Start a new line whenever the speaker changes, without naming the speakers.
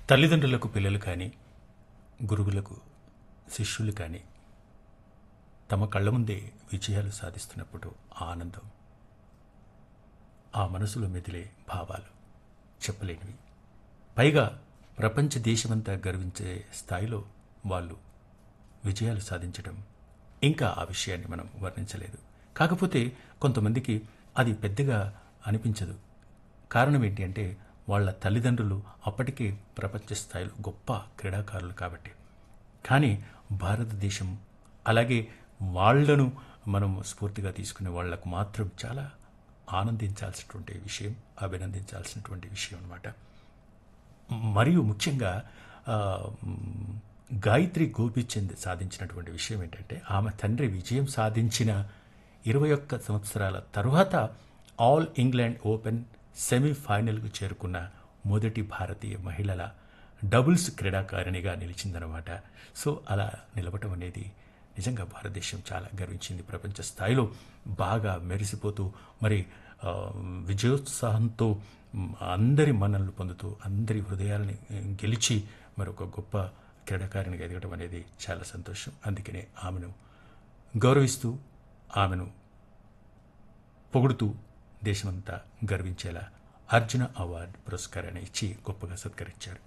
తల్లిదండ్రులకు పిల్లలు కానీ గురువులకు శిష్యులు కానీ తమ కళ్ళ ముందే విజయాలు సాధిస్తున్నప్పుడు ఆ ఆనందం ఆ మనసులో మెదిలే భావాలు చెప్పలేనివి పైగా ప్రపంచ దేశమంతా గర్వించే స్థాయిలో వాళ్ళు విజయాలు సాధించడం ఇంకా ఆ విషయాన్ని మనం వర్ణించలేదు కాకపోతే కొంతమందికి అది పెద్దగా అనిపించదు కారణం ఏంటి అంటే వాళ్ళ తల్లిదండ్రులు అప్పటికే ప్రపంచ స్థాయిలో గొప్ప క్రీడాకారులు కాబట్టి కానీ భారతదేశం అలాగే వాళ్లను మనం స్ఫూర్తిగా తీసుకునే వాళ్లకు మాత్రం చాలా ఆనందించాల్సినటువంటి విషయం అభినందించాల్సినటువంటి విషయం అన్నమాట మరియు ముఖ్యంగా ఆ, మ్, గాయత్రి గోపిచంద్ సాధించినటువంటి విషయం ఏంటంటే ఆమె తండ్రి విజయం సాధించిన ఇరవై ఒక్క సంవత్సరాల తరువాత ఆల్ ఇంగ్లాండ్ ఓపెన్ సెమీఫైనల్కు చేరుకున్న మొదటి భారతీయ మహిళల డబుల్స్ క్రీడాకారిణిగా నిలిచిందనమాట సో అలా నిలవటం అనేది నిజంగా భారతదేశం చాలా గర్వించింది ప్రపంచ స్థాయిలో బాగా మెరిసిపోతూ మరి ఆ, విజయోత్సాహంతో మ్, అందరి మన్ననలు పొందుతూ అందరి హృదయాలని గెలిచి మరి ఒక గొప్ప క్రీడాకారిణిగా ఎదగడం అనేది చాలా సంతోషం అందుకనే ఆమెను గౌరవిస్తూ ఆమెను పొగుడుతూ దేశమంతా గర్వించేలా అర్జున అవార్డు పురస్కారాన్ని ఇచ్చి గొప్పగా సత్కరించారు